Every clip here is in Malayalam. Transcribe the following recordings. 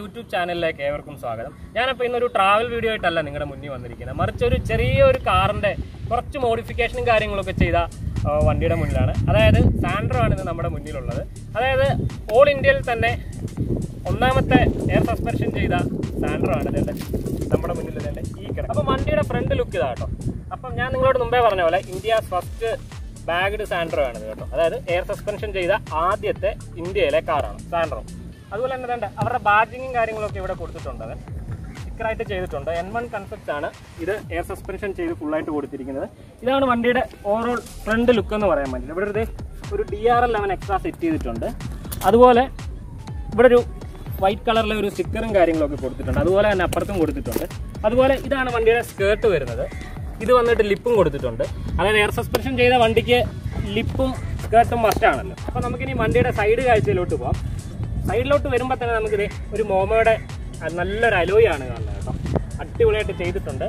യൂട്യൂബ് ചാനലിലേക്ക് ഏവർക്കും സ്വാഗതം ഞാനപ്പോൾ ഇന്നൊരു ട്രാവൽ വീഡിയോ ആയിട്ടല്ല നിങ്ങളുടെ മുന്നിൽ വന്നിരിക്കുന്നത് മറിച്ച് ഒരു ചെറിയൊരു കാറിൻ്റെ കുറച്ച് മോഡിഫിക്കേഷനും കാര്യങ്ങളൊക്കെ ചെയ്ത ആ, വണ്ടിയുടെ മുന്നിലാണ് അതായത് സാൻഡ്രോ ആണ് ഇന്ന് നമ്മുടെ മുന്നിലുള്ളത് അതായത് ഓൾ ഇന്ത്യയിൽ തന്നെ ഒന്നാമത്തെ എയർ സസ്പെൻഷൻ ചെയ്ത സാൻഡ്രോ ആണ് ഇതിൻ്റെ നമ്മുടെ മുന്നിൽ ഇതിൻ്റെ ഈ കിടക്കും അപ്പം വണ്ടിയുടെ ഫ്രണ്ട് ലുക്ക് ഇതാ കേട്ടോ അപ്പം ഞാൻ നിങ്ങളോട് മുമ്പേ പറഞ്ഞ പോലെ ഇന്ത്യ ഫസ്റ്റ് ബാഗ്ഡ് സാൻഡ്രോ ആണിത് കേട്ടോ അതായത് എയർ സസ്പെൻഷൻ ചെയ്ത ആദ്യത്തെ ഇന്ത്യയിലെ കാറാണ് സാൻഡ്രോ അതുപോലെ തന്നെ വേണ്ട അവരുടെ ബാഡ്ജിങ്ങും കാര്യങ്ങളൊക്കെ ഇവിടെ കൊടുത്തിട്ടുണ്ട് അത് സ്റ്റിക്കറായിട്ട് ചെയ്തിട്ടുണ്ട് എൻ വൺ കൺസെപ്റ്റ് ആണ് ഇത് എയർ സസ്പെൻഷൻ ചെയ്ത് ഫുള്ളായിട്ട് കൊടുത്തിരിക്കുന്നത് ഇതാണ് വണ്ടിയുടെ ഓവറോൾ ഫ്രണ്ട് ലുക്ക് എന്ന് പറയാൻ പറ്റില്ല ഇവിടെ ഒരു ഒരു D R L eleven extra set ചെയ്തിട്ടുണ്ട് അതുപോലെ ഇവിടെ ഒരു വൈറ്റ് കളറിലെ ഒരു സ്റ്റിക്കറും കാര്യങ്ങളൊക്കെ കൊടുത്തിട്ടുണ്ട് അതുപോലെ തന്നെ അപ്പുറത്തും കൊടുത്തിട്ടുണ്ട് അതുപോലെ ഇതാണ് വണ്ടിയുടെ സ്കേർട്ട് വരുന്നത് ഇത് വന്നിട്ട് ലിപ്പും കൊടുത്തിട്ടുണ്ട് അതായത് എയർ സസ്പെൻഷൻ ചെയ്ത വണ്ടിക്ക് ലിപ്പും സ്കേർട്ടും മസ്റ്റാണല്ലോ അപ്പോൾ നമുക്കിനി വണ്ടിയുടെ സൈഡ് കാഴ്ചയിലോട്ട് പോകാം സൈഡിലോട്ട് വരുമ്പോൾ തന്നെ നമുക്കിത് ഒരു മോമോയുടെ അഹ് നല്ലൊരു അലോയാണ് കാണുന്നത് കേട്ടോ അടിപൊളിയായിട്ട് ചെയ്തിട്ടുണ്ട്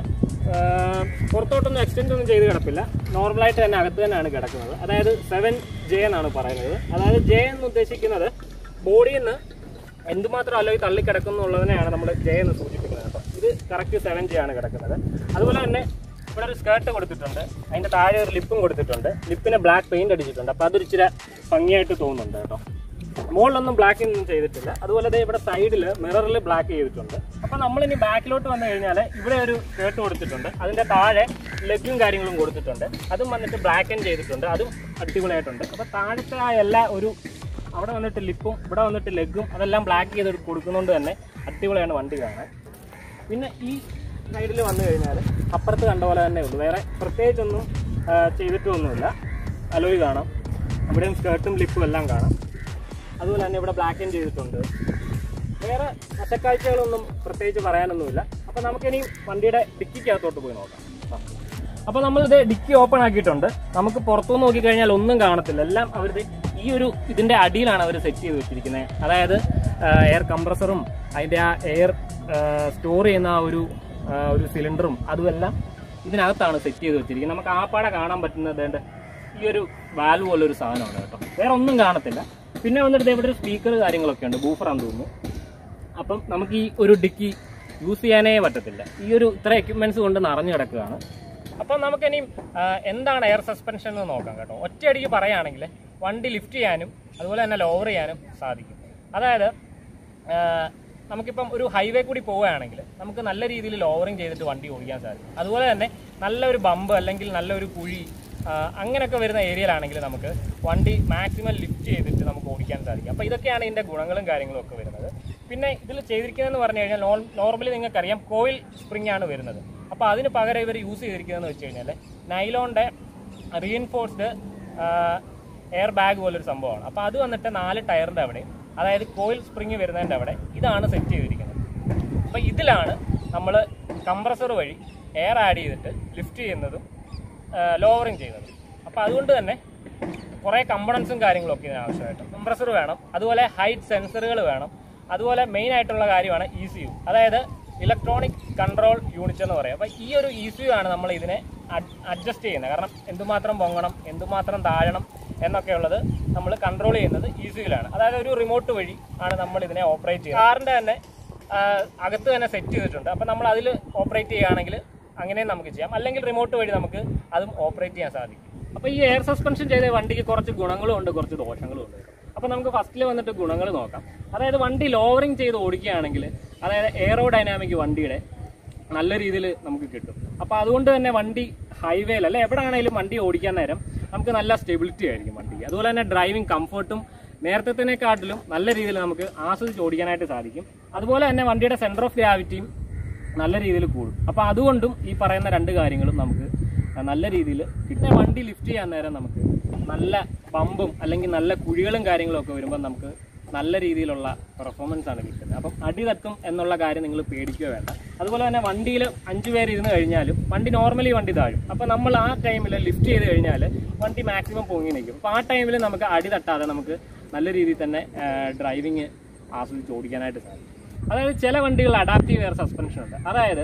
ആഹ് പുറത്തോട്ടൊന്നും എക്സ്റ്റെൻഡ് ഒന്നും ചെയ്ത് കിടപ്പില്ല നോർമലായിട്ട് തന്നെ അകത്ത് തന്നെയാണ് കിടക്കുന്നത് അതായത് സെവൻ ജെ എന്നാണ് പറയുന്നത് അതായത് ജെ എന്ന് ഉദ്ദേശിക്കുന്നത് ബോഡിയിൽ നിന്ന് എന്തുമാത്രം അലോയ് തള്ളിക്കിടക്കുന്നുള്ളതിനെയാണ് നമ്മൾ ജെ എന്ന് സൂചിപ്പിക്കുന്നത് കേട്ടോ ഇത് കറക്റ്റ് സെവൻ ജെ ആണ് കിടക്കുന്നത് അതുപോലെ തന്നെ ഇവിടെ ഒരു സ്കേർട്ട് കൊടുത്തിട്ടുണ്ട് അതിന്റെ താഴെ ഒരു ലിപ്പും കൊടുത്തിട്ടുണ്ട് ലിപ്പിന് ബ്ലാക്ക് പെയിന്റ് അടിച്ചിട്ടുണ്ട് അപ്പോൾ അതൊരു ഇച്ചിരി ഭംഗിയായിട്ട് തോന്നുന്നുണ്ട് കേട്ടോ മുകളിലൊന്നും ബ്ലാക്ക് ഒന്നും ചെയ്തിട്ടില്ല അതുപോലെ ദേ ഇവിടെ സൈഡിൽ മിററിൽ ബ്ലാക്ക് ചെയ്തിട്ടുണ്ട് അപ്പോൾ നമ്മളിനി ബാക്കിലോട്ട് വന്നു കഴിഞ്ഞാൽ ഇവിടെ ഒരു സ്കേർട്ട് കൊടുത്തിട്ടുണ്ട് അതിന്റെ താഴെ ലെഗും കാര്യങ്ങളും കൊടുത്തിട്ടുണ്ട് അതും വന്നിട്ട് ബ്ലാക്ക് ആൻഡ് ചെയ്തിട്ടുണ്ട് അതും അടിപൊളിയായിട്ടുണ്ട് അപ്പോൾ താഴത്തെ ആ എല്ലാ ഒരു അവിടെ വന്നിട്ട് ലിപ്പും ഇവിടെ വന്നിട്ട് ലെഗും അതെല്ലാം ബ്ലാക്ക് ചെയ്ത് കൊടുക്കുന്നതുകൊണ്ട് തന്നെ അടിപൊളിയാണ് വണ്ടി കാണാൻ പിന്നെ ഈ സൈഡിൽ വന്നു കഴിഞ്ഞാൽ അപ്പുറത്ത് കണ്ട പോലെ തന്നെ ഉള്ളൂ വേറെ പ്രത്യേകിച്ചൊന്നും ആ, ചെയ്തിട്ടൊന്നുമില്ല അലോയ് കാണാം അവിടെയും സ്കേർട്ടും ലിപ്പും എല്ലാം കാണാം അതുപോലെ തന്നെ ഇവിടെ ബ്ലാക്ക് ആൻഡ് ചെയ്തിട്ടുണ്ട് വേറെ അശക്കാഴ്ചകളൊന്നും പ്രത്യേകിച്ച് പറയാനൊന്നുമില്ല അപ്പോൾ നമുക്കിനി വണ്ടിയുടെ ഡിക്കിക്കകത്തോട്ട് പോയി നോക്കാം ആ. അപ്പോൾ നമ്മളിത് ഡിക്കി ഓപ്പൺ ആക്കിയിട്ടുണ്ട് നമുക്ക് പുറത്തുനിന്ന് നോക്കിക്കഴിഞ്ഞാൽ ഒന്നും കാണത്തില്ല എല്ലാം അവർ ഈ ഒരു ഇതിന്റെ അടിയിലാണ് അവർ സെറ്റ് ചെയ്ത് വെച്ചിരിക്കുന്നത് അതായത് എയർ കംപ്രസറും അതിന്റെ ആ എയർ സ്റ്റോർ ചെയ്യുന്ന ആ ഒരു ആ, ഒരു സിലിണ്ടറും അതുമെല്ലാം ഇതിനകത്താണ് സെറ്റ് ചെയ്ത് വെച്ചിരിക്കുന്നത് നമുക്ക് ആപ്പാടെ കാണാൻ പറ്റുന്നത് ദേ ഈ ഒരു വാൽവ് പോലെ ഒരു സാധനമാണ് കേട്ടോ വേറെ ഒന്നും കാണത്തില്ല പിന്നെ വന്നിട്ട് ദേ ഇവിടെ ഒരു സ്പീക്കർ കാര്യങ്ങളൊക്കെ ഉണ്ട് ബൂഫറാന്ന് തോന്നുന്നു അപ്പം നമുക്ക് ഈ ഒരു ഡിക്കി യൂസ് ചെയ്യാനേ പറ്റത്തില്ല ഈ ഒരു ഇത്ര എക്യുപ്മെന്റ്സ് കൊണ്ട് നിറഞ്ഞു കിടക്കുകയാണ് അപ്പം നമുക്കിനി ആ, എന്താണ് എയർ സസ്പെൻഷൻ എന്ന് നോക്കാം കേട്ടോ ഒറ്റയടിക്ക് പറയുകയാണെങ്കിൽ വണ്ടി ലിഫ്റ്റ് ചെയ്യാനും അതുപോലെ തന്നെ ലോവർ ചെയ്യാനും സാധിക്കും അതായത് ആ, നമുക്കിപ്പം ഒരു ഹൈവേ കൂടി പോവുകയാണെങ്കിൽ നമുക്ക് നല്ല രീതിയിൽ ലോവറിങ് ചെയ്തിട്ട് വണ്ടി ഓടിക്കാൻ സാധിക്കും അതുപോലെ തന്നെ നല്ലൊരു ബമ്പ് അല്ലെങ്കിൽ നല്ലൊരു കുഴി ആ, അങ്ങനെയൊക്കെ വരുന്ന ഏരിയയിലാണെങ്കിൽ നമുക്ക് വണ്ടി മാക്സിമം ലിഫ്റ്റ് ചെയ്തിട്ട് നമുക്ക് ഓടിക്കാൻ സാധിക്കും അപ്പോൾ ഇതൊക്കെയാണ് ഇതിൻ്റെ ഗുണങ്ങളും കാര്യങ്ങളും ഒക്കെ വരുന്നത് പിന്നെ ഇതിൽ ചെയ്തിരിക്കുന്നതെന്ന് പറഞ്ഞു കഴിഞ്ഞാൽ നോർമലി നിങ്ങൾക്കറിയാം കോയിൽ സ്പ്രിംഗ് ആണ് വരുന്നത് അപ്പോൾ അതിന് പകരം ഇവർ യൂസ് ചെയ്തിരിക്കുന്നതെന്ന് വെച്ച് കഴിഞ്ഞാൽ നൈലോണിൻ്റെ റീഎൻഫോഴ്സ്ഡ് എയർ ബാഗ് പോലൊരു സംഭവമാണ് അപ്പോൾ അത് വന്നിട്ട് നാല് ടയറിൻ്റെ അവിടെ അതായത് കോയിൽ സ്പ്രിങ് വരുന്നതിൻ്റെ അവിടെ ഇതാണ് സെറ്റ് ചെയ്തിരിക്കുന്നത് അപ്പോൾ ഇതിലാണ് നമ്മൾ കംപ്രസർ വഴി എയർ ആഡ് ചെയ്തിട്ട് ലിഫ്റ്റ് ചെയ്യുന്നതും ലോവറിങ് ചെയ്യുന്നതും അപ്പോൾ അതുകൊണ്ട് തന്നെ കുറേ കമ്പണൻസും കാര്യങ്ങളൊക്കെ ഇതിന് ആവശ്യമായിട്ട് കംപ്രസർ വേണം അതുപോലെ ഹൈറ്റ് സെൻസറുകൾ വേണം അതുപോലെ മെയിൻ ആയിട്ടുള്ള കാര്യമാണ് ഇ സി യു അതായത് ഇലക്ട്രോണിക് കൺട്രോൾ യൂണിറ്റ് എന്ന് പറയും അപ്പോൾ ഈ ഒരു ഇ സി യു ആണ് നമ്മൾ ഇതിനെ അഡ്ജസ്റ്റ് ചെയ്യുന്നത് കാരണം എന്തുമാത്രം പൊങ്ങണം എന്തുമാത്രം താഴണം എന്നൊക്കെ ഉള്ളത് നമ്മൾ കൺട്രോൾ ചെയ്യുന്നത് ഇ സി യുലാണ് അതായത് ഒരു റിമോട്ട് വഴി ആണ് നമ്മൾ ഇതിനെ ഓപ്പറേറ്റ് ചെയ്യുന്നത് കാറിൻ്റെ തന്നെ ആ, അകത്ത് തന്നെ സെറ്റ് ചെയ്തിട്ടുണ്ട് അപ്പോൾ നമ്മൾ അതിൽ ഓപ്പറേറ്റ് ചെയ്യുകയാണെങ്കിൽ അങ്ങനെയും നമുക്ക് ചെയ്യാം അല്ലെങ്കിൽ റിമോട്ട് വഴി നമുക്ക് അതും ഓപ്പറേറ്റ് ചെയ്യാൻ സാധിക്കും അപ്പോൾ ഈ എയർ സസ്പെൻഷൻ ചെയ്ത വണ്ടിക്ക് കുറച്ച് ഗുണങ്ങളും ഉണ്ട് കുറച്ച് ദോഷങ്ങളും ഉണ്ട് അപ്പോൾ നമുക്ക് ഫസ്റ്റിൽ വന്നിട്ട് ഗുണങ്ങൾ നോക്കാം അതായത് വണ്ടി ലോവറിങ് ചെയ്ത് ഓടിക്കുകയാണെങ്കിൽ അതായത് എയറോ ഡൈനാമിക് വണ്ടിയുടെ നല്ല രീതിയിൽ നമുക്ക് കിട്ടും അപ്പോൾ അതുകൊണ്ട് തന്നെ വണ്ടി ഹൈവേയിൽ അല്ലെ എവിടെ ആണെങ്കിലും വണ്ടി ഓടിക്കാൻ നേരം നമുക്ക് നല്ല സ്റ്റെബിലിറ്റി ആയിരിക്കും വണ്ടിക്ക് അതുപോലെ തന്നെ ഡ്രൈവിംഗ് കംഫർട്ടും നേരത്തേക്കാട്ടിലും നല്ല രീതിയിൽ നമുക്ക് ആസ്വദിച്ച് ഓടിക്കാനായിട്ട് സാധിക്കും അതുപോലെ തന്നെ വണ്ടിയുടെ സെൻറ്റർ ഓഫ് ഗ്രാവിറ്റിയും നല്ല രീതിയിൽ കൂടും അപ്പോൾ അതുകൊണ്ടും ഈ പറയുന്ന രണ്ട് കാര്യങ്ങളും നമുക്ക് നല്ല രീതിയിൽ പിന്നെ വണ്ടി ലിഫ്റ്റ് ചെയ്യാൻ നേരം നമുക്ക് നല്ല പമ്പും അല്ലെങ്കിൽ നല്ല കുഴികളും കാര്യങ്ങളും ഒക്കെ വരുമ്പോൾ നമുക്ക് നല്ല രീതിയിലുള്ള പെർഫോമൻസ് ആണ് കിട്ടുന്നത് അപ്പം അടി തട്ടും എന്നുള്ള കാര്യം നിങ്ങൾ പേടിക്കുക വേണ്ട അതുപോലെ തന്നെ വണ്ടിയിൽ അഞ്ച് പേര് ഇരുന്ന് കഴിഞ്ഞാലും വണ്ടി നോർമലി വണ്ടി താഴും അപ്പോൾ നമ്മൾ ആ ടൈമിൽ ലിഫ്റ്റ് ചെയ്ത് കഴിഞ്ഞാൽ വണ്ടി മാക്സിമം പൊങ്ങി നിൽക്കും അപ്പോൾ ആ ടൈമിൽ നമുക്ക് അടി തട്ടാതെ നമുക്ക് നല്ല രീതിയിൽ തന്നെ ഡ്രൈവിങ് ആസ്വദിച്ച് ഓടിക്കാനായിട്ട് സാധിക്കും അതായത് ചില വണ്ടികൾ അഡാപ്റ്റീവ് എയർ സസ്പെൻഷൻ ഉണ്ട് അതായത്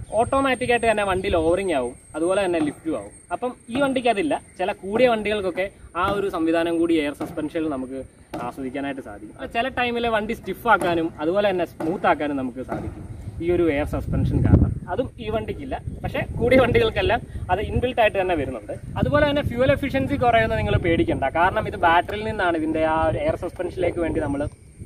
ഓട്ടോമാറ്റിക് ആയിട്ട് തന്നെ വണ്ടി ലോവറിംഗ് ആവും അതുപോലെ തന്നെ ലിഫ്റ്റും ആവും അപ്പം ഈ വണ്ടിക്ക് അതില്ല ചില കൂടിയ വണ്ടികൾക്കൊക്കെ ആ ഒരു സംവിധാനം കൂടി എയർ സസ്പെൻഷനിൽ നമുക്ക് ആസ്വദിക്കാനായിട്ട് സാധിക്കും അപ്പോൾ ചില ടൈമിൽ വണ്ടി സ്റ്റിഫ് ആക്കാനും അതുപോലെ തന്നെ സ്മൂത്ത് ആക്കാനും നമുക്ക് സാധിക്കും ഈ ഒരു എയർ സസ്പെൻഷൻ കാരണം അതും ഈ വണ്ടിക്കില്ല പക്ഷേ കൂടിയ വണ്ടികൾക്കെല്ലാം അത് ഇൻബിൽട്ട് ആയിട്ട് തന്നെ വരുന്നുണ്ട് അതുപോലെ തന്നെ ഫ്യൂൽ എഫിഷ്യൻസി കുറയുന്നത് നിങ്ങൾ പേടിക്കണ്ട കാരണം ഇത് ബാറ്ററിയിൽ നിന്നാണ് ഇതിൻ്റെ ആ എയർ സസ്പെൻഷനിലേക്ക് വേണ്ടി നമ്മൾ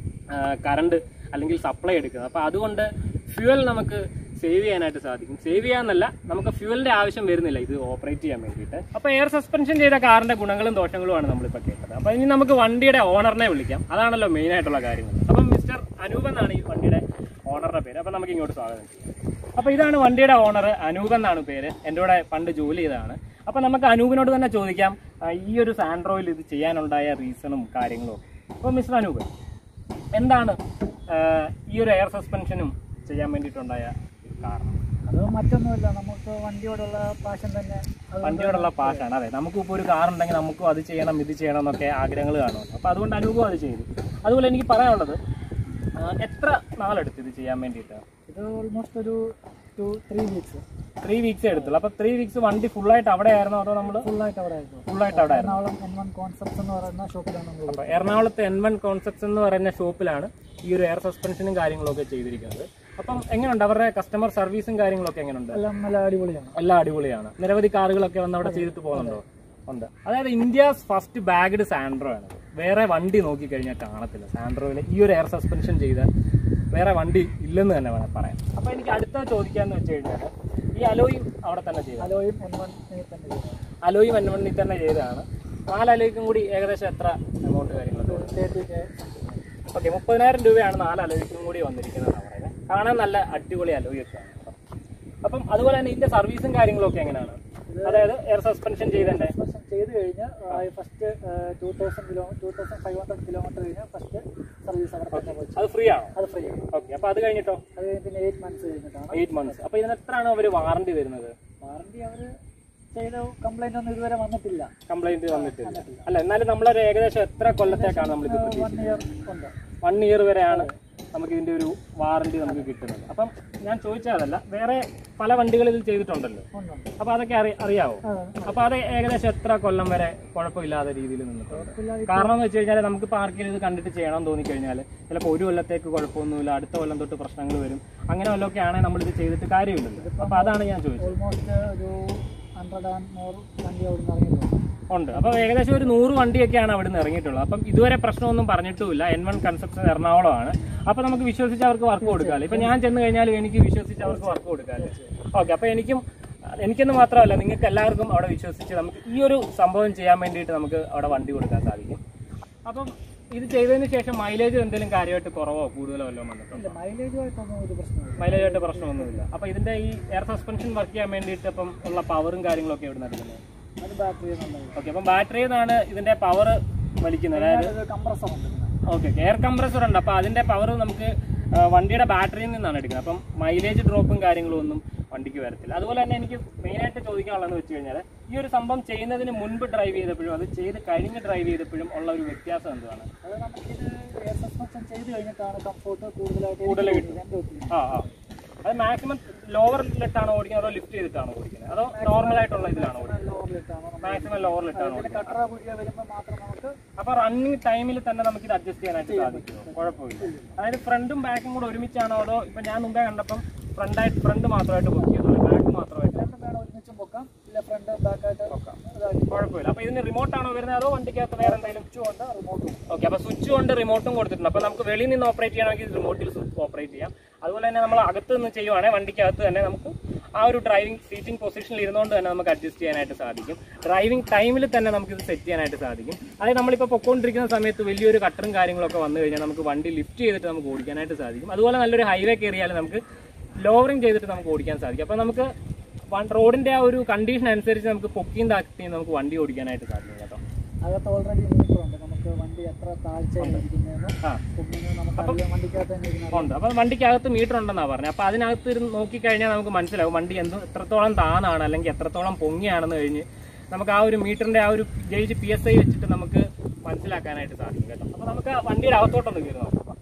കറണ്ട് അല്ലെങ്കിൽ സപ്ലൈ എടുക്കുന്നത് അപ്പോൾ അതുകൊണ്ട് ഫ്യൂവൽ നമുക്ക് സേവ് ചെയ്യാനായിട്ട് സാധിക്കും സേവ് ചെയ്യാന്നല്ല നമുക്ക് ഫ്യൂവലിന്റെ ആവശ്യം വരുന്നില്ല ഇത് ഓപ്പറേറ്റ് ചെയ്യാൻ വേണ്ടിയിട്ട് അപ്പോൾ എയർ സസ്പെൻഷൻ ചെയ്ത കാറിന്റെ ഗുണങ്ങളും ദോഷങ്ങളുമാണ് നമ്മളിപ്പോൾ കേട്ടത് അപ്പോൾ ഇനി നമുക്ക് വണ്ടിയുടെ ഓണറിനെ വിളിക്കാം അതാണല്ലോ മെയിൻ ആയിട്ടുള്ള കാര്യങ്ങൾ അപ്പം മിസ്റ്റർ അനൂപ് എന്നാണ് ഈ വണ്ടിയുടെ ഓണറുടെ പേര് അപ്പോൾ നമുക്ക് ഇങ്ങോട്ട് സ്വാഗതം ചെയ്യാം അപ്പോൾ ഇതാണ് വണ്ടിയുടെ ഓണർ അനൂപ് എന്നാണ് പേര് എൻ്റെ കൂടെ പണ്ട് ജോലി ചെയ്തതാണ് അപ്പോൾ നമുക്ക് അനൂപിനോട് തന്നെ ചോദിക്കാം ആ, ഈ ഒരു സാൻഡ്രോയിൽ ഇത് ചെയ്യാനുണ്ടായ റീസണും കാര്യങ്ങളും ഒക്കെ അപ്പോൾ മിസ്റ്റർ അനൂപ് എന്താണ് ആ, ഈ ഒരു എയർ സസ്പെൻഷനും ചെയ്യാൻ വേണ്ടിയിട്ടുണ്ടായ കാരണം അത് മറ്റൊന്നുമില്ല നമുക്ക് വണ്ടിയോടുള്ള പാഷൻ തന്നെ അത് വണ്ടിയോടുള്ള പാഷാണ് അതെ നമുക്കിപ്പോൾ ഒരു കാർ ഉണ്ടെങ്കിൽ നമുക്കും അത് ചെയ്യണം ഇത് ചെയ്യണം എന്നൊക്കെ ആഗ്രഹങ്ങൾ കാണുമല്ലോ അപ്പോൾ അതുകൊണ്ട് അനുഭവം അത് ചെയ്തു അതുപോലെ എനിക്ക് പറയാനുള്ളത് ആ, എത്ര നാളെടുത്ത് ഇത് ചെയ്യാൻ വേണ്ടിയിട്ട് ഇത് ഓൾമോസ്റ്റ് ഒരു two three weeks three weeks എടുത്തുള്ളൂ അപ്പോൾ ത്രീ വീക്സ് വണ്ടി ഫുള്ളായിട്ട് അവിടെ ആയിരുന്നോ അതോ നമ്മൾ ഫുള്ളായിട്ട് അവിടെ ആയിരുന്നു ഫുള്ളായിട്ട് അവിടെ ആയിരുന്നു എറണാകുളം എൻ വൺ കോൺസെപ്റ്റ്സ് എന്ന് പറയുന്ന ഷോപ്പിലാണ് നമ്മൾ അപ്പോൾ എറണാകുളത്ത് എൻ വൺ കോൺസെപ്റ്റ്സ് എന്ന് പറയുന്ന ഷോപ്പിലാണ് ഈ ഒരു എയർ സസ്പെൻഷനും കാര്യങ്ങളൊക്കെ ചെയ്തിരിക്കുന്നത് അപ്പം എങ്ങനെയുണ്ട് അവരുടെ കസ്റ്റമർ സർവീസും കാര്യങ്ങളൊക്കെ എങ്ങനെയുണ്ട് എല്ലാം നല്ല അടിപൊളിയാണ് എല്ലാം അടിപൊളിയാണ് നിരവധി കാറുകളൊക്കെ വന്ന് അവിടെ ചെയ്തിട്ട് പോകുന്നുണ്ടോ ഉണ്ട് അതായത് ഇന്ത്യസ് ഫസ്റ്റ് ബാഗ്ഡ് സാൻഡ്രോ ആണ് വേറെ വണ്ടി നോക്കിക്കഴിഞ്ഞാൽ കാണത്തില്ല സാൻഡ്രോയിൽ ഈ ഒരു എയർ സസ്പെൻഷൻ ചെയ്ത വേറെ വണ്ടി ഇല്ലെന്ന് തന്നെ വേണം പറയാം അപ്പൊ എനിക്ക് അടുത്ത ചോദിക്കാന്ന് വെച്ച് കഴിഞ്ഞാൽ ഈ അലോയും അവിടെ തന്നെ ചെയ്ത അലോയും എൻ വൺ തന്നെ ചെയ്തത് അലോയും എൻവണ്ണിൽ തന്നെ ചെയ്തതാണ് നാല് അലോയ്ക്കും കൂടി ഏകദേശം എത്ര എമൗണ്ട് കാര്യങ്ങളൊക്കെ വരും? തേർട്ടി കെ ഓക്കെ മുപ്പതിനായിരം രൂപയാണ് നാല് അലോയ്ക്കും കൂടി വന്നിരിക്കുന്നതെന്നാണ് പറയുന്നത് കാണാൻ നല്ല അടിപൊളി അലോയൊക്കെയാണ് കേട്ടോ. അപ്പം അതുപോലെ തന്നെ ഇതിന്റെ സർവീസും കാര്യങ്ങളൊക്കെ എങ്ങനെയാണ് അതായത് എയർ സസ്പെൻഷൻ ചെയ്തതിന്റെ ചെയ്ത് കഴിഞ്ഞ് first two thousand kilo two thousand five hundred kilometre കഴിഞ്ഞ് ഫസ്റ്റ് സർവീസ് അവിടെ തന്നെ വെച്ചു അത് ഫ്രീ ആണോ അത് ഫ്രീ ഓക്കെ അപ്പൊ അത് കഴിഞ്ഞിട്ടോ അത് കഴിഞ്ഞ് പിന്നെ എയ്റ്റ് മന്ത്സ് കഴിഞ്ഞിട്ടാണ് എയ്റ്റ് മന്ത്സ് അപ്പൊ ഇതിന് എത്രയാണ് അവർ വാറണ്ടി വരുന്നത് വാറണ്ടി അവർ ചെയ്ത കംപ്ലൈന്റ് ഒന്നും ഇതുവരെ വന്നിട്ടില്ല കംപ്ലൈന്റ് വന്നിട്ടില്ല അല്ല എന്നാലും നമ്മളൊരു ഏകദേശം എത്ര കൊല്ലത്തേക്കാണ് നമ്മൾ ഇത് വൺ ഇയർ ഉണ്ട് വൺ ഇയർ വരെയാണ് നമുക്ക് ഇതിന്റെ ഒരു വാറണ്ടി നമുക്ക് കിട്ടുന്നത് അപ്പം ഞാൻ ചോദിച്ചതല്ല വേറെ പല വണ്ടികൾ ഇതിൽ ചെയ്തിട്ടുണ്ടല്ലോ ഉണ്ട് അപ്പൊ അതൊക്കെ അറി അറിയാവോ അതെ അപ്പൊ അത് ഏകദേശം എത്ര കൊല്ലം വരെ കുഴപ്പമില്ലാത്ത രീതിയിൽ നിന്നിട്ടുണ്ട് ഇല്ലാതെ കാരണം എന്ന് വെച്ച് കഴിഞ്ഞാൽ നമുക്ക് പാർക്കിൽ ഇത് കണ്ടിട്ട് ചെയ്യണം എന്ന് തോന്നിക്കഴിഞ്ഞാൽ ചിലപ്പോൾ ഒരു കൊല്ലത്തേക്ക് കുഴപ്പമൊന്നുമില്ല അടുത്ത കൊല്ലം തൊട്ട് പ്രശ്നങ്ങൾ വരും അങ്ങനെ വല്ലതൊക്കെ ആണെങ്കിൽ നമ്മൾ ഇത് ചെയ്തിട്ട് കാര്യമില്ലല്ലോ അപ്പൊ അതാണ് ഞാൻ ചോദിച്ചത് ഓൾമോസ്റ്റ് ഒരു ഹൺഡ്രഡ് ആൻഡ് മോർ വണ്ടി അവിടെ നിന്ന് ഇറങ്ങിയിട്ടുണ്ട് ഉണ്ട് അപ്പൊ ഏകദേശം ഒരു നൂറ് വണ്ടിയൊക്കെയാണ് അവിടെ നിന്ന് ഇറങ്ങിയിട്ടുള്ളത് അപ്പം ഇതുവരെ പ്രശ്നമൊന്നും പറഞ്ഞിട്ടുമില്ല എൻ വൺ കൺസെപ്റ്റ് എറണാകുളമാണ് അപ്പൊ നമുക്ക് വിശ്വസിച്ച് അവർക്ക് വർക്ക് കൊടുക്കാമല്ലോ ഇപ്പൊ ഞാൻ ചെന്ന് കഴിഞ്ഞാലും എനിക്ക് വിശ്വസിച്ച് അവർക്ക് വർക്ക് കൊടുക്കാമല്ലോ ഓക്കെ അപ്പൊ എനിക്കും എനിക്കെന്ന് മാത്രമല്ല നിങ്ങൾക്ക് എല്ലാവർക്കും അവിടെ വിശ്വസിച്ച് നമുക്ക് ഈ ഒരു സംഭവം ചെയ്യാൻ വേണ്ടിയിട്ട് നമുക്ക് അവിടെ വണ്ടി കൊടുക്കാൻ സാധിക്കും അപ്പം ഇത് ചെയ്തതിന് ശേഷം മൈലേജ് എന്തെങ്കിലും കാര്യമായിട്ട് കുറവോ കൂടുതലോ വല്ലതും വന്നിട്ടുണ്ടോ മൈലേജുമായിട്ടൊന്നും ഒരു പ്രശ്നമില്ല മൈലേജ് ആയിട്ട് പ്രശ്നമൊന്നുമില്ല അപ്പൊ ഇതിന്റെ ഈ എയർ സസ്പെൻഷൻ വർക്ക് ചെയ്യാൻ വേണ്ടിയിട്ട് ഇപ്പം ഉള്ള പവറും കാര്യങ്ങളൊക്കെ എവിടെ നിന്നെടുക്കുന്നത് അത് ബാറ്ററി എന്നുള്ളത് ഓക്കെ അപ്പം ബാറ്ററിയിൽ നിന്നാണ് ഇതിന്റെ പവർ വലിക്കുന്നത് അതായത് കംപ്രസർ ഉണ്ട് ഇതിന്. ഓക്കെ എയർ കംപ്രസർ ഉണ്ട് അപ്പോൾ അതിന്റെ പവർ നമുക്ക് ആ, വണ്ടിയുടെ ബാറ്ററിയിൽ നിന്നാണ് എടുക്കുന്നത് അപ്പം മൈലേജ് ഡ്രോപ്പും കാര്യങ്ങളും ഒന്നും വണ്ടിക്ക് വരത്തില്ല അതുപോലെ തന്നെ എനിക്ക് മെയിനായിട്ട് ചോദിക്കാനുള്ളതെന്ന് വെച്ച് കഴിഞ്ഞാൽ ഈ ഒരു സംഭവം ചെയ്യുന്നതിന് മുൻപ് ഡ്രൈവ് ചെയ്തപ്പോഴും അത് ചെയ്ത് കഴിഞ്ഞ് ഡ്രൈവ് ചെയ്തപ്പോഴും ഉള്ള ഒരു വ്യത്യാസം എന്താണ് അത് നമുക്കിത് എയർ സസ്പെൻഷൻ ചെയ്ത് കഴിഞ്ഞിട്ടാണ് കംഫോർട്ട് കൂടുതലായിട്ട് കൂടുതൽ എനിക്ക് കിട്ടും. എൻ്റെ ഒപ്പീനിയൻ. ആ ആ അത് മാക്സിമം ലോവറിലിട്ടാണോ ഓടിക്കുന്നത് അതോ ലിഫ്റ്റ് ചെയ്തിട്ടാണോ ഓടിക്കുന്നത് അതോ നോർമൽ ആയിട്ടുള്ള ഇതിലാണോ ഓടിക്കുന്നത് ലോവറിലിട്ടാണ് നമ്മൾ മാക്സിമം ലോവറിലിട്ടാണോ ഓടിക്കുന്നത് കട്ടറ പുതിയ വരുമ്പോൾ മാത്രം നമുക്ക് അപ്പൊ റണ്ണിങ് ടൈമിൽ തന്നെ നമുക്ക് ഇത് അഡ്ജസ്റ്റ് ചെയ്യാനായിട്ട് സാധിക്കും കുഴപ്പമില്ല അതായത് ഫ്രണ്ടും ബാക്കും കൂടെ ഒരുമിച്ചാണോ അതോ ഇപ്പൊ ഞാൻ മുമ്പേ കണ്ടപ്പം ഫ്രണ്ടായിട്ട് ഫ്രണ്ട് മാത്രമായിട്ട് ബുക്ക് ചെയ്തോ ബാക്ക് മാത്രമായിട്ട് രണ്ടും വേണം ഒരുമിച്ചും പൊക്കാം ഇല്ല ഫ്രണ്ട് ബാക്കായിട്ട് ഇതാക്കി കുഴപ്പമില്ല അപ്പൊ ഇതിന് റിമോട്ട് ആണോ വരുന്നത് അതോ വണ്ടിക്കകത്ത് വേറെ എന്തെങ്കിലും കൊണ്ട് റിമോട്ട് ഓക്കെ അപ്പൊ സ്വിച്ച് കൊണ്ട് റിമോട്ടും കൊടുത്തിട്ടുണ്ട് അപ്പൊ നമുക്ക് വെളിയിൽ നിന്ന് ഓപ്പറേറ്റ് ചെയ്യണമെങ്കിൽ റിമോട്ടിൽ ഓപ്പറേറ്റ് ചെയ്യാം അതുപോലെ തന്നെ നമ്മൾ അകത്ത് നിന്ന് ചെയ്യുവാണെങ്കിൽ വണ്ടിക്കകത്ത് തന്നെ നമുക്ക് ആ ഒരു ഡ്രൈവിംഗ് സീറ്റിംഗ് പൊസിഷനിൽ ഇരുന്നുകൊണ്ട് തന്നെ നമുക്ക് അഡ്ജസ്റ്റ് ചെയ്യാനായിട്ട് സാധിക്കും ഡ്രൈവിംഗ് ടൈമിൽ തന്നെ നമുക്ക് ഇത് സെറ്റ് ചെയ്യാനായിട്ട് സാധിക്കും അതായത് നമ്മളിപ്പോൾ പൊക്കോണ്ടിരിക്കുന്ന സമയത്ത് വലിയൊരു കട്ടറും കാര്യങ്ങളൊക്കെ വന്നു കഴിഞ്ഞാൽ നമുക്ക് വണ്ടി ലിഫ്റ്റ് ചെയ്തിട്ട് നമുക്ക് ഓടിക്കാനായിട്ട് സാധിക്കും അതുപോലെ നല്ലൊരു ഹൈവേ കയറിയാൽ നമുക്ക് ലോവറിംഗ് ചെയ്തിട്ട് നമുക്ക് ഓടിക്കാൻ സാധിക്കും അപ്പോൾ നമുക്ക് വൺ- റോഡിന്റെ ആ ഒരു കണ്ടീഷൻ അനുസരിച്ച് നമുക്ക് പൊക്കിയും താഴ്ത്തിയും നമുക്ക് വണ്ടി ഓടിക്കാനായിട്ട് സാധിക്കും കേട്ടോ അകത്ത് ഓൾറെഡി മീറ്റർ ഉണ്ട് നമുക്ക് വണ്ടി എത്ര താഴ്ചയിലിരിക്കുന്നതെന്നും ആ പൊങ്ങുന്നതെന്നും നമുക്ക് അറിയാം വണ്ടിക്കകത്ത് തന്നെ ഇരുന്നാൽ ഉണ്ട് അപ്പോൾ വണ്ടിക്കകത്ത് മീറ്റർ ഉണ്ടെന്നാണ് പറഞ്ഞത് അപ്പോൾ അതിനകത്ത് ഇരുന്ന് നോക്കിക്കഴിഞ്ഞാൽ നമുക്ക് മനസ്സിലാവും വണ്ടി എന്ത് എത്രത്തോളം താന്നാണ് അല്ലെങ്കിൽ എത്രത്തോളം പൊങ്ങിയാണെന്ന് കഴിഞ്ഞ് നമുക്ക് ആ ഒരു മീറ്ററിന്റെ ആ ഒരു ഗേജ് പി എസ് ഐ വെച്ചിട്ട് നമുക്ക് മനസ്സിലാക്കാനായിട്ട് സാധിക്കും കേട്ടോ അപ്പോൾ നമുക്ക് ആ വണ്ടിയുടെ അകത്തോട്ടൊന്ന് കയറി നോക്കാം അപ്പോൾ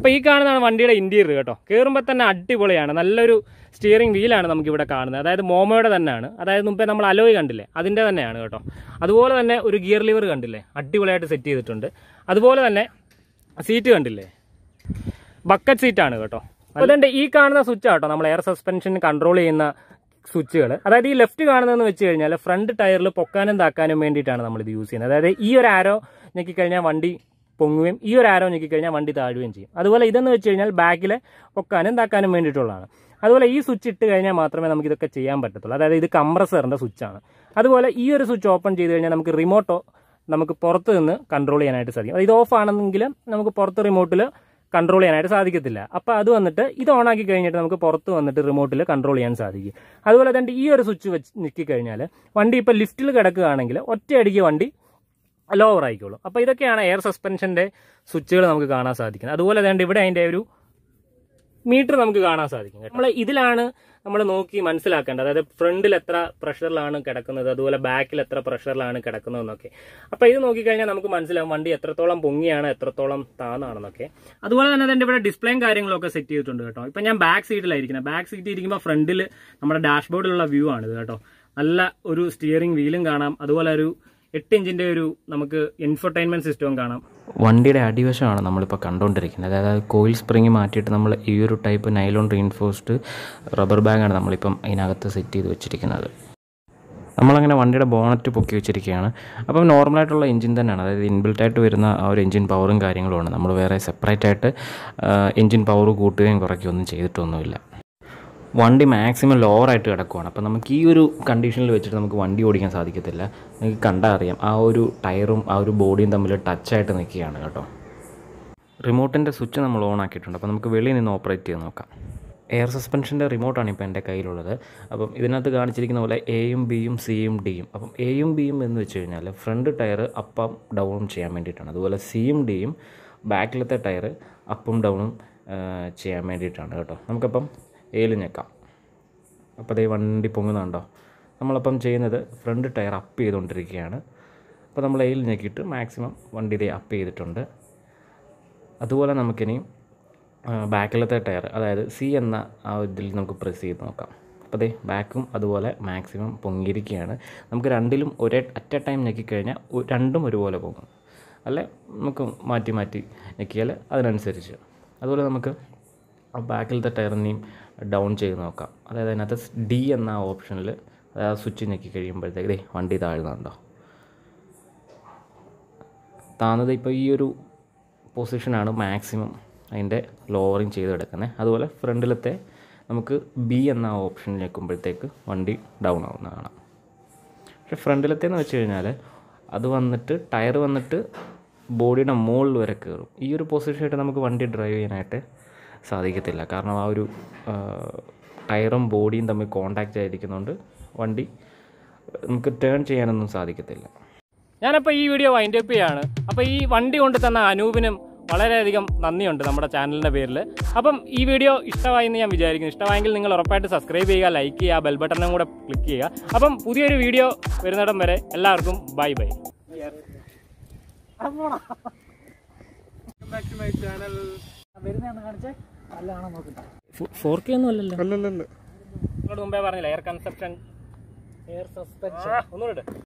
അപ്പോൾ ഈ കാണുന്നതാണ് വണ്ടിയുടെ ഇൻറ്റീരിയർ കേട്ടോ കയറുമ്പോൾ തന്നെ അടിപൊളിയാണ് നല്ലൊരു സ്റ്റിയറിംഗ് വീലാണ് നമുക്കിവിടെ കാണുന്നത് അതായത് മോമോയുടെ തന്നെയാണ് അതായത് മുമ്പേ നമ്മൾ അലോയ് കണ്ടില്ലേ അതിൻ്റെ തന്നെയാണ് കേട്ടോ അതുപോലെ തന്നെ ഒരു ഗിയർ ലിവർ കണ്ടില്ലേ അടിപൊളിയായിട്ട് സെറ്റ് ചെയ്തിട്ടുണ്ട് അതുപോലെ തന്നെ സീറ്റ് കണ്ടില്ലേ ബക്കറ്റ് സീറ്റാണ് കേട്ടോ അപ്പോൾ അതുകൊണ്ട് ഈ കാണുന്ന സ്വിച്ച് കേട്ടോ നമ്മൾ എയർ സസ്പെൻഷൻ കൺട്രോൾ ചെയ്യുന്ന സ്വിച്ചുകൾ അതായത് ഈ ലെഫ്റ്റ് കാണുന്നതെന്ന് വെച്ച് കഴിഞ്ഞാൽ ഫ്രണ്ട് ടയറിൽ പൊക്കാനും താക്കാനും വേണ്ടിയിട്ടാണ് നമ്മൾ ഇത് യൂസ് ചെയ്യുന്നത് അതായത് ഈ ഒരു ആരോ ഞെക്കിക്കഴിഞ്ഞാൽ വണ്ടി പൊങ്ങുകയും ഈ ഒരു ആരോ ഞെക്കിക്കഴിഞ്ഞാൽ വണ്ടി താഴുകയും ചെയ്യും അതുപോലെ ഇതെന്ന് വെച്ച് കഴിഞ്ഞാൽ ബാക്കിലെ പൊക്കാനും താക്കാനും വേണ്ടിയിട്ടുള്ളതാണ് അതുപോലെ ഈ സ്വിച്ച് ഇട്ട് കഴിഞ്ഞാൽ മാത്രമേ നമുക്ക് ഇതൊക്കെ ചെയ്യാൻ പറ്റത്തുള്ളൂ അതായത് ഇത് കംപ്രസറിൻ്റെ സ്വിച്ചാണ് അതുപോലെ ഈ ഒരു സ്വിച്ച് ഓപ്പൺ ചെയ്ത് കഴിഞ്ഞാൽ നമുക്ക് റിമോട്ടോ നമുക്ക് പുറത്ത് നിന്ന് കൺട്രോൾ ചെയ്യാനായിട്ട് സാധിക്കും അത് ഇത് ഓഫ് ആണെന്നെങ്കിൽ നമുക്ക് പുറത്ത് റിമോട്ടിൽ കൺട്രോൾ ചെയ്യാനായിട്ട് സാധിക്കത്തില്ല അപ്പോൾ അത് വന്നിട്ട് ഇത് ഓൺ ആക്കി കഴിഞ്ഞിട്ട് നമുക്ക് പുറത്ത് വന്നിട്ട് റിമോട്ടിൽ കൺട്രോൾ ചെയ്യാൻ സാധിക്കും അതുപോലെ തന്നെ ഈ ഒരു സ്വിച്ച് വെച്ച് നിൽക്കി കഴിഞ്ഞാൽ വണ്ടി ഇപ്പോൾ ലിഫ്റ്റിൽ കിടക്കുകയാണെങ്കിൽ ഒറ്റയടിക്ക് വണ്ടി ലോവർ ആയിക്കോളും അപ്പോൾ ഇതൊക്കെയാണ് എയർ സസ്പെൻഷൻ്റെ സ്വിച്ചുകൾ നമുക്ക് കാണാൻ സാധിക്കുന്നത് അതുപോലെ തന്നെ ഇവിടെ അതിൻ്റെ ഒരു മീറ്റർ നമുക്ക് കാണാൻ സാധിക്കും നമ്മൾ ഇതിലാണ് നമ്മൾ നോക്കി മനസ്സിലാക്കേണ്ടത് അതായത് ഫ്രണ്ടിൽ എത്ര പ്രഷറിലാണ് കിടക്കുന്നത് അതുപോലെ ബാക്കിൽ എത്ര പ്രഷറിലാണ് കിടക്കുന്നതെന്നൊക്കെ അപ്പോൾ ഇത് നോക്കിക്കഴിഞ്ഞാൽ നമുക്ക് മനസ്സിലാവും വണ്ടി എത്രത്തോളം പൊങ്ങിയാണ് എത്രത്തോളം താന്നാണെന്നൊക്കെ അതുപോലെ തന്നെ അതിൻ്റെ ഇവിടെ ഡിസ്പ്ലേയും കാര്യങ്ങളൊക്കെ സെറ്റ് ചെയ്തിട്ടുണ്ട് കേട്ടോ ഇപ്പം ഞാൻ ബാക്ക് സീറ്റിലായിരിക്കുന്നത് ബാക്ക് സീറ്റിൽ ഇരിക്കുമ്പോൾ ഫ്രണ്ടിൽ നമ്മുടെ ഡാഷ്ബോർഡിലുള്ള വ്യൂ ആണിത് കേട്ടോ നല്ല ഒരു സ്റ്റിയറിംഗ് വീലും കാണാം അതുപോലെ ഒരു എട്ട് ഇഞ്ചിൻ്റെ ഒരു നമുക്ക് ഇൻഫർടൈൻമെന്റ് സിസ്റ്റവും കാണാം വണ്ടിയുടെ അടിവശമാണ് നമ്മളിപ്പോൾ കണ്ടുകൊണ്ടിരിക്കുന്നത് അതായത് കോയിൽ സ്പ്രിങ് മാറ്റിയിട്ട് നമ്മൾ ഈ ഒരു ടൈപ്പ് നൈലോൺ റീൻഫോഴ്സ്ഡ് റബ്ബർ ബാഗാണ് നമ്മളിപ്പം അതിനകത്ത് സെറ്റ് ചെയ്ത് വെച്ചിരിക്കുന്നത് നമ്മളങ്ങനെ വണ്ടിയുടെ ബോണറ്റ് പൊക്കി വെച്ചിരിക്കുകയാണ് അപ്പം നോർമലായിട്ടുള്ള എഞ്ചിൻ തന്നെയാണ് അതായത് ഇൻബിൽറ്റ് ആയിട്ട് വരുന്ന ആ ഒരു എഞ്ചിൻ പവറും കാര്യങ്ങളുമാണ് നമ്മൾ വേറെ സെപ്പറേറ്റ് ആയിട്ട് എഞ്ചിൻ പവർ കൂട്ടുകയും കുറയ്ക്കുകയും ഒന്നും ചെയ്തിട്ടൊന്നുമില്ല വണ്ടി മാക്സിമം ലോവർ ആയിട്ട് കിടക്കുവാണ് അപ്പോൾ നമുക്ക് ഈ ഒരു കണ്ടീഷനിൽ വെച്ചിട്ട് നമുക്ക് വണ്ടി ഓടിക്കാൻ സാധിക്കത്തില്ല നിങ്ങൾക്ക് കണ്ടാൽ അറിയാം ആ ഒരു ടയറും ആ ഒരു ബോഡിയും തമ്മിൽ ടച്ചായിട്ട് നിൽക്കുകയാണ് കേട്ടോ റിമോട്ടിൻ്റെ സ്വിച്ച് നമ്മൾ ഓൺ ആക്കിയിട്ടുണ്ട് അപ്പോൾ നമുക്ക് വെളിയിൽ നിന്ന് ഓപ്പറേറ്റ് ചെയ്ത് നോക്കാം എയർ സസ്പെൻഷൻ്റെ റിമോട്ടാണ് ഇപ്പോൾ എൻ്റെ കയ്യിലുള്ളത് അപ്പം ഇതിനകത്ത് കാണിച്ചിരിക്കുന്ന പോലെ എയും ബിയും സിയും ഡിയും അപ്പം എയും ബിയും എന്ന് വെച്ച് കഴിഞ്ഞാൽ ഫ്രണ്ട് ടയർ അപ്പും ഡൗണും ചെയ്യാൻ വേണ്ടിയിട്ടാണ് അതുപോലെ സിയും ഡിയും ബാക്കിലത്തെ ടയർ അപ്പും ഡൗണും ചെയ്യാൻ വേണ്ടിയിട്ടാണ് കേട്ടോ നമുക്കപ്പം എയിൽ ഞെക്കാം അപ്പോൾ അതേ വണ്ടി പൊങ്ങുന്നുണ്ടോ നമ്മളപ്പം ചെയ്യുന്നത് ഫ്രണ്ട് ടയർ അപ്പ് ചെയ്തുകൊണ്ടിരിക്കുകയാണ് അപ്പോൾ നമ്മൾ എയിൽ ഞെക്കിയിട്ട് മാക്സിമം വണ്ടി ഇതേ അപ്പ് ചെയ്തിട്ടുണ്ട് അതുപോലെ നമുക്കിനി ബാക്കിലത്തെ ടയർ അതായത് സി എന്ന ആ ഇതിൽ നമുക്ക് പ്രസ് ചെയ്ത് നോക്കാം അപ്പോൾ അതേ ബാക്കും അതുപോലെ മാക്സിമം പൊങ്ങിയിരിക്കുകയാണ് നമുക്ക് രണ്ടിലും ഒരേ അറ്റ് എ ടൈം ഞെക്കിക്കഴിഞ്ഞാൽ ഒ- രണ്ടും ഒരുപോലെ പൊങ്ങും അല്ലെ നമുക്ക് മാറ്റി മാറ്റി ഞെക്കിയാൽ അതിനനുസരിച്ച് അതുപോലെ നമുക്ക് ആ ബാക്കിലത്തെ ടയറിനെയും ഡൗൺ ചെയ്ത് നോക്കാം അതായത് അതിനകത്ത് ഡി എന്ന ഓപ്ഷനിൽ അതായത് സ്വിച്ച് ഞെക്കി കഴിയുമ്പോഴത്തേക്ക് ദേ വണ്ടി താഴുന്നുണ്ടോ താന്നത് ഇപ്പോൾ ഈ ഒരു പൊസിഷനാണ് മാക്സിമം അതിൻ്റെ ലോവറിങ് ചെയ്തെടുക്കുന്നത് അതുപോലെ ഫ്രണ്ടിലത്തെ നമുക്ക് ബി എന്ന ഓപ്ഷൻ ഞെക്കുമ്പോഴത്തേക്ക് വണ്ടി ഡൗൺ ആവുന്ന കാണാം പക്ഷെ ഫ്രണ്ടിലത്തേന്ന് വെച്ച് കഴിഞ്ഞാൽ അത് വന്നിട്ട് ടയർ വന്നിട്ട് ബോഡിയുടെ മുകളിൽ വരെ കയറും ഈ ഒരു പൊസിഷനായിട്ട് നമുക്ക് വണ്ടി ഡ്രൈവ് ചെയ്യാനായിട്ട് സാധിക്കത്തില്ല കാരണം ആ ഒരു ആ, ടയറും ബോഡിയും തമ്മിൽ കോണ്ടാക്റ്റ് ആയിരിക്കുന്നതുകൊണ്ട് വണ്ടി നമുക്ക് ടേൺ ചെയ്യാനൊന്നും സാധിക്കത്തില്ല ഞാനപ്പോൾ ഈ വീഡിയോ വൈൻഡ് അപ്പ് ചെയ്യാണ് അപ്പോൾ ഈ വണ്ടി കൊണ്ട് തന്ന അനൂപിനും വളരെയധികം നന്ദിയുണ്ട് നമ്മുടെ ചാനലിൻ്റെ പേരിൽ അപ്പം ഈ വീഡിയോ ഇഷ്ടമായി എന്ന് ഞാൻ വിചാരിക്കുന്നു ഇഷ്ടമായെങ്കിൽ നിങ്ങൾ ഉറപ്പായിട്ട് സബ്സ്ക്രൈബ് ചെയ്യുക ലൈക്ക് ചെയ്യുക ബെൽ ബട്ടണും കൂടെ ക്ലിക്ക് ചെയ്യുക അപ്പം പുതിയൊരു വീഡിയോ വരുന്നിടം വരെ എല്ലാവർക്കും ബൈ ബൈ വരുന്നതെന്ന് കാണിച്ചേ നല്ലതാണോ നോക്കട്ടെ ഫോർ കെ ഒന്നും അല്ലല്ലോ അല്ലല്ലല്ല നിങ്ങളോട് മുമ്പേ പറഞ്ഞില്ല എയർ കൺസെപ്ഷൻ എയർ സസ്പെൻഷൻ ഒന്നുകൂടെ